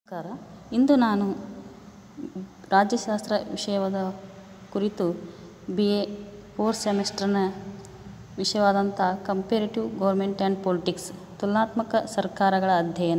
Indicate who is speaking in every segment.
Speaker 1: ನಮಸ್ಕಾರ ಇಂದು ನಾನು ರಾಜ್ಯಶಾಸ್ತ್ರ ವಿಷಯವಾದ ಕುರಿತು ಬಿ ಎ ಫೋರ್ತ್ ಸೆಮಿಸ್ಟರ್ನ ವಿಷಯವಾದಂಥ ಕಂಪೇರಿಟಿವ್ ಗೌರ್ಮೆಂಟ್ ಆ್ಯಂಡ್ ಪೊಲಿಟಿಕ್ಸ್ ತುಲನಾತ್ಮಕ ಸರ್ಕಾರಗಳ ಅಧ್ಯಯನ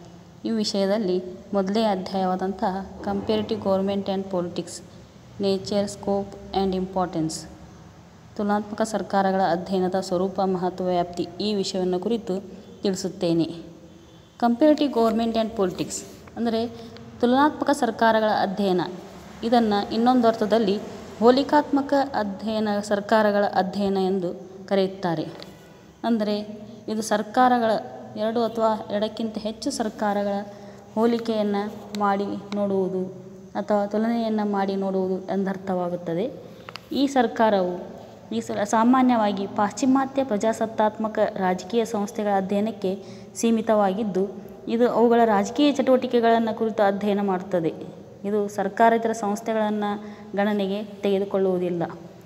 Speaker 1: ಈ ವಿಷಯದಲ್ಲಿ ಮೊದಲನೇ ಅಧ್ಯಾಯವಾದಂಥ comparative government and politics nature scope and importance ತುಲನಾತ್ಮಕ ಸರ್ಕಾರಗಳ ಅಧ್ಯಯನದ ಸ್ವರೂಪ ಮಹತ್ವ ವ್ಯಾಪ್ತಿ ಈ ವಿಷಯವನ್ನು ಕುರಿತು ತಿಳಿಸುತ್ತೇನೆ ಕಂಪೇರಿಟಿವ್ ಗೌರ್ಮೆಂಟ್ ಆ್ಯಂಡ್ ಪೊಲಿಟಿಕ್ಸ್ ಅಂದರೆ ತುಲನಾತ್ಮಕ ಸರ್ಕಾರಗಳ ಅಧ್ಯಯನ ಇದನ್ನು ಇನ್ನೊಂದು ಅರ್ಥದಲ್ಲಿ ಹೋಲಿಕಾತ್ಮಕ ಅಧ್ಯಯನ ಸರ್ಕಾರಗಳ ಅಧ್ಯಯನ ಎಂದು ಕರೆಯುತ್ತಾರೆ ಅಂದರೆ ಇದು ಸರ್ಕಾರಗಳ ಎರಡು ಅಥವಾ ಎರಡಕ್ಕಿಂತ ಹೆಚ್ಚು ಸರ್ಕಾರಗಳ ಹೋಲಿಕೆಯನ್ನು ಮಾಡಿ ನೋಡುವುದು ಅಥವಾ ತುಲನೆಯನ್ನು ಮಾಡಿ ನೋಡುವುದು ಎಂದರ್ಥವಾಗುತ್ತದೆ ಈ ಸರ್ಕಾರವು ಈ ಸ ಸಾಮಾನ್ಯವಾಗಿ ಪಾಶ್ಚಿಮಾತ್ಯ ಪ್ರಜಾಸತ್ತಾತ್ಮಕ ರಾಜಕೀಯ ಸಂಸ್ಥೆಗಳ ಅಧ್ಯಯನಕ್ಕೆ ಸೀಮಿತವಾಗಿದ್ದು ಇದು ಅವುಗಳ ರಾಜಕೀಯ ಚಟುವಟಿಕೆಗಳನ್ನು ಕುರಿತು ಅಧ್ಯಯನ ಮಾಡುತ್ತದೆ ಇದು ಸರ್ಕಾರೇತರ ಸಂಸ್ಥೆಗಳನ್ನು ಗಣನೆಗೆ ತೆಗೆದುಕೊಳ್ಳುವುದಿಲ್ಲ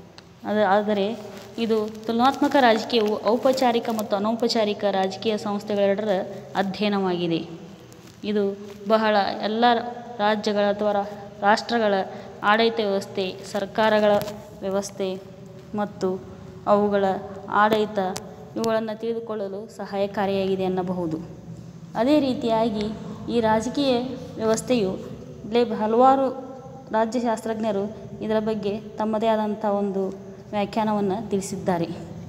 Speaker 1: ಅದು ಆದರೆ ಇದು ತುಲನಾತ್ಮಕ ರಾಜಕೀಯವು ಔಪಚಾರಿಕ ಮತ್ತು ಅನೌಪಚಾರಿಕ ರಾಜಕೀಯ ಸಂಸ್ಥೆಗಳೆರಡರ ಅಧ್ಯಯನವಾಗಿದೆ ಇದು ಬಹಳ ಎಲ್ಲ ರಾಜ್ಯಗಳ ಅಥವಾ ರಾಷ್ಟ್ರಗಳ ಆಡಳಿತ ವ್ಯವಸ್ಥೆ ಸರ್ಕಾರಗಳ ವ್ಯವಸ್ಥೆ ಮತ್ತು ಅವುಗಳ ಆಡಳಿತ ಇವುಗಳನ್ನು ತಿಳಿದುಕೊಳ್ಳಲು ಸಹಾಯಕಾರಿಯಾಗಿದೆ ಎನ್ನಬಹುದು ಅದೇ ರೀತಿಯಾಗಿ ಈ ರಾಜಕೀಯ ವ್ಯವಸ್ಥೆಯು ಲೇ ಹಲವಾರು ರಾಜ್ಯಶಾಸ್ತ್ರಜ್ಞರು ಇದರ ಬಗ್ಗೆ ತಮ್ಮದೇ ಆದಂಥ ಒಂದು ವ್ಯಾಖ್ಯಾನವನ್ನು ತಿಳಿಸಿದ್ದಾರೆ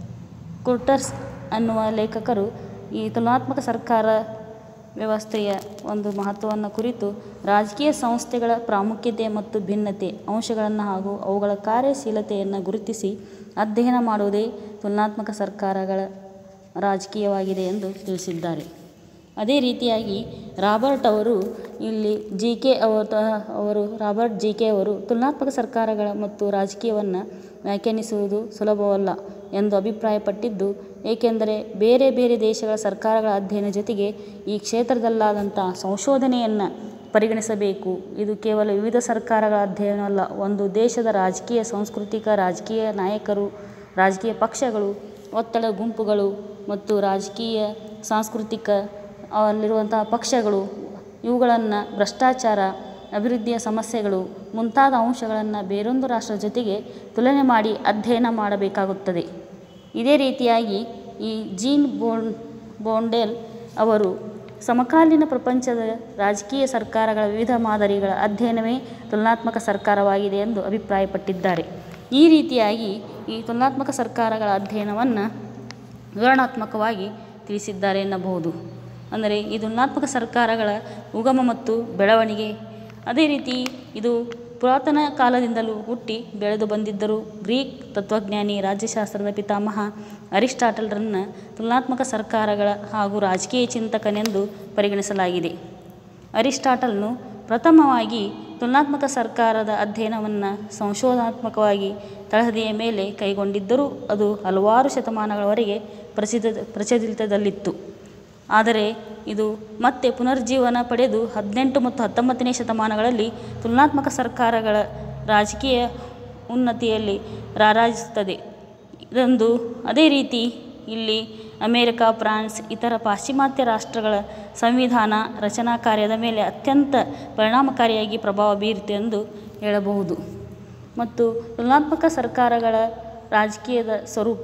Speaker 1: ಕುರ್ಟರ್ಸ್ ಅನ್ನುವ ಲೇಖಕರು ಈ ತುಲನಾತ್ಮಕ ಸರ್ಕಾರ ವ್ಯವಸ್ಥೆಯ ಒಂದು ಮಹತ್ವವನ್ನು ಕುರಿತು ರಾಜಕೀಯ ಸಂಸ್ಥೆಗಳ ಪ್ರಾಮುಖ್ಯತೆ ಮತ್ತು ಭಿನ್ನತೆ ಅಂಶಗಳನ್ನು ಹಾಗೂ ಅವುಗಳ ಕಾರ್ಯಶೀಲತೆಯನ್ನು ಗುರುತಿಸಿ ಅಧ್ಯಯನ ಮಾಡುವುದೇ ತುಲನಾತ್ಮಕ ಸರ್ಕಾರಗಳ ರಾಜಕೀಯವಾಗಿದೆ ಎಂದು ತಿಳಿಸಿದ್ದಾರೆ ಅದೇ ರೀತಿಯಾಗಿ ರಾಬರ್ಟ್ ಅವರು ಇಲ್ಲಿ ಜಿ ಕೆ ಅವರು ಅವರು ರಾಬರ್ಟ್ ಜಿ ಕೆ ಅವರು ತುಲನಾತ್ಮಕ ಸರ್ಕಾರಗಳ ಮತ್ತು ರಾಜಕೀಯವನ್ನು ವ್ಯಾಖ್ಯಾನಿಸುವುದು ಸುಲಭವಲ್ಲ ಎಂದು ಅಭಿಪ್ರಾಯಪಟ್ಟಿದ್ದು ಏಕೆಂದರೆ ಬೇರೆ ಬೇರೆ ದೇಶಗಳ ಸರ್ಕಾರಗಳ ಅಧ್ಯಯನ ಜೊತೆಗೆ ಈ ಕ್ಷೇತ್ರದಲ್ಲಾದಂಥ ಸಂಶೋಧನೆಯನ್ನು ಪರಿಗಣಿಸಬೇಕು ಇದು ಕೇವಲ ವಿವಿಧ ಸರ್ಕಾರಗಳ ಅಧ್ಯಯನವಲ್ಲ ಒಂದು ದೇಶದ ರಾಜಕೀಯ ಸಾಂಸ್ಕೃತಿಕ ರಾಜಕೀಯ ನಾಯಕರು ರಾಜಕೀಯ ಪಕ್ಷಗಳು ಒತ್ತಡ ಗುಂಪುಗಳು ಮತ್ತು ರಾಜಕೀಯ ಸಾಂಸ್ಕೃತಿಕ ಅಲ್ಲಿರುವಂತಹ ಪಕ್ಷಗಳು ಇವುಗಳನ್ನು ಭ್ರಷ್ಟಾಚಾರ ಅಭಿವೃದ್ಧಿಯ ಸಮಸ್ಯೆಗಳು ಮುಂತಾದ ಅಂಶಗಳನ್ನು ಬೇರೊಂದು ರಾಷ್ಟ್ರದ ಜೊತೆಗೆ ತುಲನೆ ಮಾಡಿ ಅಧ್ಯಯನ ಮಾಡಬೇಕಾಗುತ್ತದೆ ಇದೇ ರೀತಿಯಾಗಿ ಈ ಜೀನ್ ಬೋನ್ ಬೋಂಡೆಲ್ ಅವರು ಸಮಕಾಲೀನ ಪ್ರಪಂಚದ ರಾಜಕೀಯ ಸರ್ಕಾರಗಳ ವಿವಿಧ ಮಾದರಿಗಳ ಅಧ್ಯಯನವೇ ತುಲನಾತ್ಮಕ ಸರ್ಕಾರವಾಗಿದೆ ಎಂದು ಅಭಿಪ್ರಾಯಪಟ್ಟಿದ್ದಾರೆ ಈ ರೀತಿಯಾಗಿ ಈ ತುಲನಾತ್ಮಕ ಸರ್ಕಾರಗಳ ಅಧ್ಯಯನವನ್ನು ವಿವರಣಾತ್ಮಕವಾಗಿ ತಿಳಿಸಿದ್ದಾರೆ ಎನ್ನಬಹುದು ಅಂದರೆ ಈ ತುಲನಾತ್ಮಕ ಸರ್ಕಾರಗಳ ಉಗಮ ಮತ್ತು ಬೆಳವಣಿಗೆ ಅದೇ ರೀತಿ ಇದು ಪುರಾತನ ಕಾಲದಿಂದಲೂ ಹುಟ್ಟಿ ಬೆಳೆದು ಬಂದಿದ್ದರೂ ಗ್ರೀಕ್ ತತ್ವಜ್ಞಾನಿ ರಾಜ್ಯಶಾಸ್ತ್ರದ ಪಿತಾಮಹ ಅರಿಸ್ಟಾಟಲ್ರನ್ನು ತುಲನಾತ್ಮಕ ಸರ್ಕಾರಗಳ ಹಾಗೂ ರಾಜಕೀಯ ಚಿಂತಕನೆಂದು ಪರಿಗಣಿಸಲಾಗಿದೆ ಅರಿಸ್ಟಾಟಲ್ನು ಪ್ರಥಮವಾಗಿ ತುಲನಾತ್ಮಕ ಸರ್ಕಾರದ ಅಧ್ಯಯನವನ್ನು ಸಂಶೋಧನಾತ್ಮಕವಾಗಿ ತಳಹದಿಯ ಮೇಲೆ ಕೈಗೊಂಡಿದ್ದರೂ ಅದು ಹಲವಾರು ಶತಮಾನಗಳವರೆಗೆ ಪ್ರಸಿದ್ಧ ಪ್ರಚಲಿತದಲ್ಲಿತ್ತು ಆದರೆ ಇದು ಮತ್ತೆ ಪುನರ್ಜೀವನ ಪಡೆದು ಹದಿನೆಂಟು ಮತ್ತು ಹತ್ತೊಂಬತ್ತನೇ ಶತಮಾನಗಳಲ್ಲಿ ತುಲನಾತ್ಮಕ ಸರ್ಕಾರಗಳ ರಾಜಕೀಯ ಉನ್ನತಿಯಲ್ಲಿ ರಾರಾಜಿಸುತ್ತದೆ ಇದೊಂದು ಅದೇ ರೀತಿ ಇಲ್ಲಿ ಅಮೇರಿಕಾ ಫ್ರಾನ್ಸ್ ಇತರ ಪಾಶ್ಚಿಮಾತ್ಯ ರಾಷ್ಟ್ರಗಳ ಸಂವಿಧಾನ ರಚನಾ ಕಾರ್ಯದ ಮೇಲೆ ಅತ್ಯಂತ ಪರಿಣಾಮಕಾರಿಯಾಗಿ ಪ್ರಭಾವ ಬೀರಿತು ಎಂದು ಹೇಳಬಹುದು ಮತ್ತು ತುಲನಾತ್ಮಕ ಸರ್ಕಾರಗಳ ರಾಜಕೀಯದ ಸ್ವರೂಪ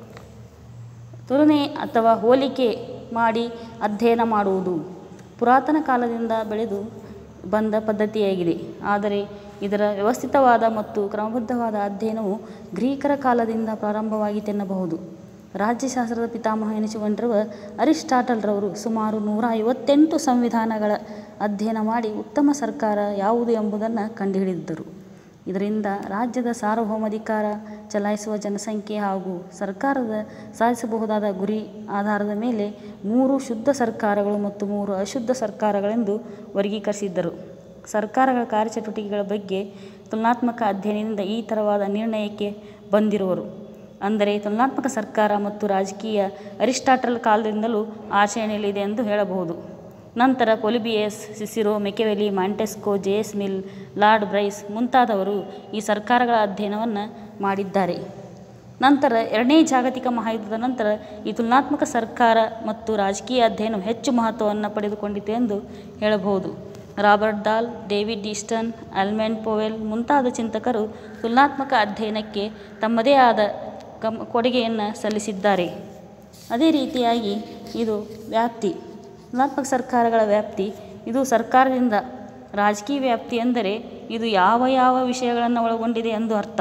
Speaker 1: ತುಲನೆ ಅಥವಾ ಹೋಲಿಕೆ ಮಾಡಿ ಅಧ್ಯಯನ ಮಾಡುವುದು ಪುರಾತನ ಕಾಲದಿಂದ ಬೆಳೆದು ಬಂದ ಪದ್ಧತಿಯಾಗಿದೆ ಆದರೆ ಇದರ ವ್ಯವಸ್ಥಿತವಾದ ಮತ್ತು ಕ್ರಮಬದ್ಧವಾದ ಅಧ್ಯಯನವು ಗ್ರೀಕರ ಕಾಲದಿಂದ ಪ್ರಾರಂಭವಾಯಿತೆನ್ನಬಹುದು ರಾಜ್ಯಶಾಸ್ತ್ರದ ಪಿತಾಮಹ ಎನಿಸಿಕೊಂಡಿರುವ ಅರಿಸ್ಟಾಟಲ್ರವರು ಸುಮಾರು ನೂರ ಐವತ್ತೆಂಟು ಸಂವಿಧಾನಗಳ ಅಧ್ಯಯನ ಮಾಡಿ ಉತ್ತಮ ಸರ್ಕಾರ ಯಾವುದು ಎಂಬುದನ್ನು ಕಂಡುಹಿಡಿದಿದ್ದರು ಇದರಿಂದ ರಾಜ್ಯದ ಸಾರ್ವಭೌಮಾಧಿಕಾರ ಚಲಾಯಿಸುವ ಜನಸಂಖ್ಯೆ ಹಾಗೂ ಸರ್ಕಾರದ ಸಾಧಿಸಬಹುದಾದ ಗುರಿ ಆಧಾರದ ಮೇಲೆ ಮೂರು ಶುದ್ಧ ಸರ್ಕಾರಗಳು ಮತ್ತು ಮೂರು ಅಶುದ್ಧ ಸರ್ಕಾರಗಳೆಂದು ವರ್ಗೀಕರಿಸಿದ್ದರು ಸರ್ಕಾರಗಳ ಕಾರ್ಯಚಟುವಟಿಕೆಗಳ ಬಗ್ಗೆ ತುಲನಾತ್ಮಕ ಅಧ್ಯಯನದಿಂದ ಈ ಥರವಾದ ನಿರ್ಣಯಕ್ಕೆ ಬಂದಿರುವರು ಅಂದರೆ ತುಲನಾತ್ಮಕ ಸರ್ಕಾರ ಮತ್ತು ರಾಜಕೀಯ ಅರಿಸ್ಟಾಟಲ್ ಕಾಲದಿಂದಲೂ ಆಚರಣೆಯಲ್ಲಿದೆ ಎಂದು ಹೇಳಬಹುದು ನಂತರ Polybius Cicero Machiavelli Montesquieu J S Mill Lord Bryce ಮುಂತಾದವರು ಈ ಸರ್ಕಾರಗಳ ಅಧ್ಯಯನವನ್ನು ಮಾಡಿದ್ದಾರೆ ನಂತರ ಎರಡನೇ ಜಾಗತಿಕ ಮಹಾಯುದ್ಧದ ನಂತರ ಈ ತುಲನಾತ್ಮಕ ಸರ್ಕಾರ ಮತ್ತು ರಾಜಕೀಯ ಅಧ್ಯಯನ ಹೆಚ್ಚು ಮಹತ್ವವನ್ನು ಪಡೆದುಕೊಂಡಿತು ಎಂದು ಹೇಳಬಹುದು Robert Dahl David Easton Almond Powell ಮುಂತಾದ ಚಿಂತಕರು ತುಲನಾತ್ಮಕ ಅಧ್ಯಯನಕ್ಕೆ ತಮ್ಮದೇ ಆದ ಗಮ್ ಕೊಡುಗೆಯನ್ನು ಸಲ್ಲಿಸಿದ್ದಾರೆ ಅದೇ ರೀತಿಯಾಗಿ ಇದು ವ್ಯಾಪ್ತಿ ತುಲನಾತ್ಮಕ ಸರ್ಕಾರಗಳ ವ್ಯಾಪ್ತಿ ಇದು ಸರ್ಕಾರದಿಂದ ರಾಜಕೀಯ ವ್ಯಾಪ್ತಿ ಎಂದರೆ ಇದು ಯಾವ ಯಾವ ವಿಷಯಗಳನ್ನು ಒಳಗೊಂಡಿದೆ ಎಂದು ಅರ್ಥ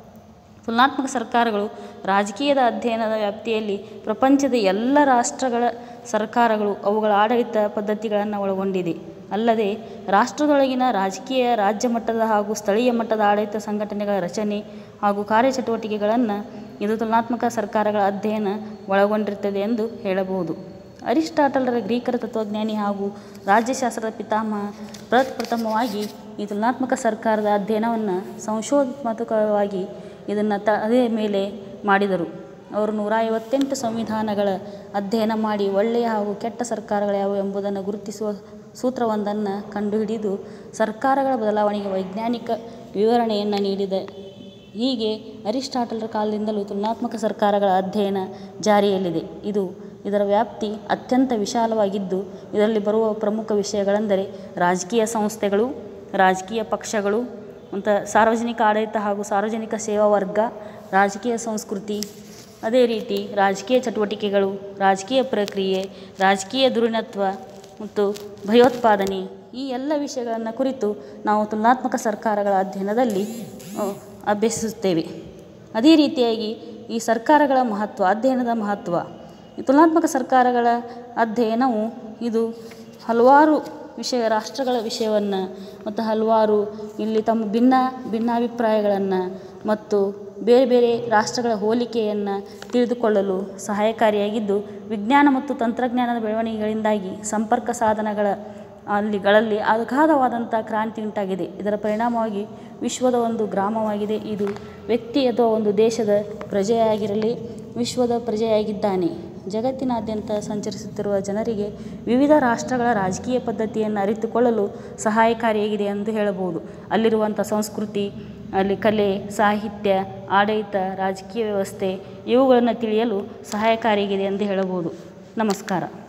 Speaker 1: ತುಲನಾತ್ಮಕ ಸರ್ಕಾರಗಳು ರಾಜಕೀಯದ ಅಧ್ಯಯನದ ವ್ಯಾಪ್ತಿಯಲ್ಲಿ ಪ್ರಪಂಚದ ಎಲ್ಲ ರಾಷ್ಟ್ರಗಳ ಸರ್ಕಾರಗಳು ಅವುಗಳ ಆಡಳಿತ ಪದ್ಧತಿಗಳನ್ನು ಒಳಗೊಂಡಿದೆ ಅಲ್ಲದೆ ರಾಷ್ಟ್ರದೊಳಗಿನ ರಾಜಕೀಯ ರಾಜ್ಯ ಮಟ್ಟದ ಹಾಗೂ ಸ್ಥಳೀಯ ಮಟ್ಟದ ಆಡಳಿತ ಸಂಘಟನೆಗಳ ರಚನೆ ಹಾಗೂ ಕಾರ್ಯಚಟುವಟಿಕೆಗಳನ್ನು ಇದು ತುಲನಾತ್ಮಕ ಸರ್ಕಾರಗಳ ಅಧ್ಯಯನ ಒಳಗೊಂಡಿರುತ್ತದೆ ಎಂದು ಹೇಳಬಹುದು ಅರಿಸ್ಟಾಟಲರ ಗ್ರೀಕರ ತತ್ವಜ್ಞಾನಿ ಹಾಗೂ ರಾಜ್ಯಶಾಸ್ತ್ರದ ಪಿತಾಮಹ ಪ್ರಪ್ರಥಮವಾಗಿ ಈ ತುಲನಾತ್ಮಕ ಸರ್ಕಾರದ ಅಧ್ಯಯನವನ್ನು ಸಂಶೋಧಾತ್ಮಕವಾಗಿ ಇದನ್ನು ತ ಅದೇ ಮೇಲೆ ಮಾಡಿದರು ಅವರು ನೂರ ಐವತ್ತೆಂಟು ಸಂವಿಧಾನಗಳ ಅಧ್ಯಯನ ಮಾಡಿ ಒಳ್ಳೆಯ ಹಾಗೂ ಕೆಟ್ಟ ಸರ್ಕಾರಗಳು ಯಾವುವು ಎಂಬುದನ್ನು ಗುರುತಿಸುವ ಸೂತ್ರವೊಂದನ್ನು ಕಂಡುಹಿಡಿದು ಸರ್ಕಾರಗಳ ಬದಲಾವಣೆಗೆ ವೈಜ್ಞಾನಿಕ ವಿವರಣೆಯನ್ನು ನೀಡಿದೆ ಹೀಗೆ ಅರಿಸ್ಟಾಟಲರ ಕಾಲದಿಂದಲೂ ತುಲನಾತ್ಮಕ ಸರ್ಕಾರಗಳ ಅಧ್ಯಯನ ಜಾರಿಯಲ್ಲಿದೆ ಇದು ಇದರ ವ್ಯಾಪ್ತಿ ಅತ್ಯಂತ ವಿಶಾಲವಾಗಿದ್ದು ಇದರಲ್ಲಿ ಬರುವ ಪ್ರಮುಖ ವಿಷಯಗಳೆಂದರೆ ರಾಜಕೀಯ ಸಂಸ್ಥೆಗಳು ರಾಜಕೀಯ ಪಕ್ಷಗಳು ಮತ್ತು ಸಾರ್ವಜನಿಕ ಆಡಳಿತ ಹಾಗೂ ಸಾರ್ವಜನಿಕ ಸೇವಾ ವರ್ಗ ರಾಜಕೀಯ ಸಂಸ್ಕೃತಿ ಅದೇ ರೀತಿ ರಾಜಕೀಯ ಚಟುವಟಿಕೆಗಳು ರಾಜಕೀಯ ಪ್ರಕ್ರಿಯೆ ರಾಜಕೀಯ ಧುರೀಣತ್ವ ಮತ್ತು ಭಯೋತ್ಪಾದನೆ ಈ ಎಲ್ಲ ವಿಷಯಗಳನ್ನು ಕುರಿತು ನಾವು ತುಲನಾತ್ಮಕ ಸರ್ಕಾರಗಳ ಅಧ್ಯಯನದಲ್ಲಿ ಆ, ಅಭ್ಯಸಿಸುತ್ತೇವೆ ಅದೇ ರೀತಿಯಾಗಿ ಈ ಸರ್ಕಾರಗಳ ಮಹತ್ವ ಅಧ್ಯಯನದ ಮಹತ್ವ ಈ ತುಲನಾತ್ಮಕ ಸರ್ಕಾರಗಳ ಅಧ್ಯಯನವು ಇದು ಹಲವಾರು ವಿಷಯ ರಾಷ್ಟ್ರಗಳ ವಿಷಯವನ್ನು ಮತ್ತು ಹಲವಾರು ಇಲ್ಲಿ ತಮ್ಮ ಭಿನ್ನ ಭಿನ್ನಾಭಿಪ್ರಾಯಗಳನ್ನು ಮತ್ತು ಬೇರೆ ಬೇರೆ ರಾಷ್ಟ್ರಗಳ ಹೋಲಿಕೆಯನ್ನು ತಿಳಿದುಕೊಳ್ಳಲು ಸಹಾಯಕಾರಿಯಾಗಿದ್ದು ವಿಜ್ಞಾನ ಮತ್ತು ತಂತ್ರಜ್ಞಾನದ ಬೆಳವಣಿಗೆಗಳಿಂದಾಗಿ ಸಂಪರ್ಕ ಸಾಧನಗಳ ಅಲ್ಲಿಗಳಲ್ಲಿ ಅಗಾಧವಾದಂಥ ಕ್ರಾಂತಿ ಉಂಟಾಗಿದೆ ಇದರ ಪರಿಣಾಮವಾಗಿ ವಿಶ್ವದ ಒಂದು ಗ್ರಾಮವಾಗಿದೆ ಇದು ವ್ಯಕ್ತಿ ಅಥವಾ ಒಂದು ದೇಶದ ಪ್ರಜೆಯಾಗಿರಲಿ ವಿಶ್ವದ ಪ್ರಜೆಯಾಗಿದ್ದಾನೆ ಜಗತ್ತಿನಾದ್ಯಂತ ಸಂಚರಿಸುತ್ತಿರುವ ಜನರಿಗೆ ವಿವಿಧ ರಾಷ್ಟ್ರಗಳ ರಾಜಕೀಯ ಪದ್ಧತಿಯನ್ನು ಅರಿತುಕೊಳ್ಳಲು ಸಹಾಯಕಾರಿಯಾಗಿದೆ ಎಂದು ಹೇಳಬಹುದು ಅಲ್ಲಿರುವಂಥ ಸಂಸ್ಕೃತಿ ಅಲ್ಲಿ ಕಲೆ ಸಾಹಿತ್ಯ ಆಡಳಿತ ರಾಜಕೀಯ ವ್ಯವಸ್ಥೆ ಇವುಗಳನ್ನು ತಿಳಿಯಲು ಸಹಾಯಕಾರಿಯಾಗಿದೆ ಎಂದು ಹೇಳಬಹುದು ನಮಸ್ಕಾರ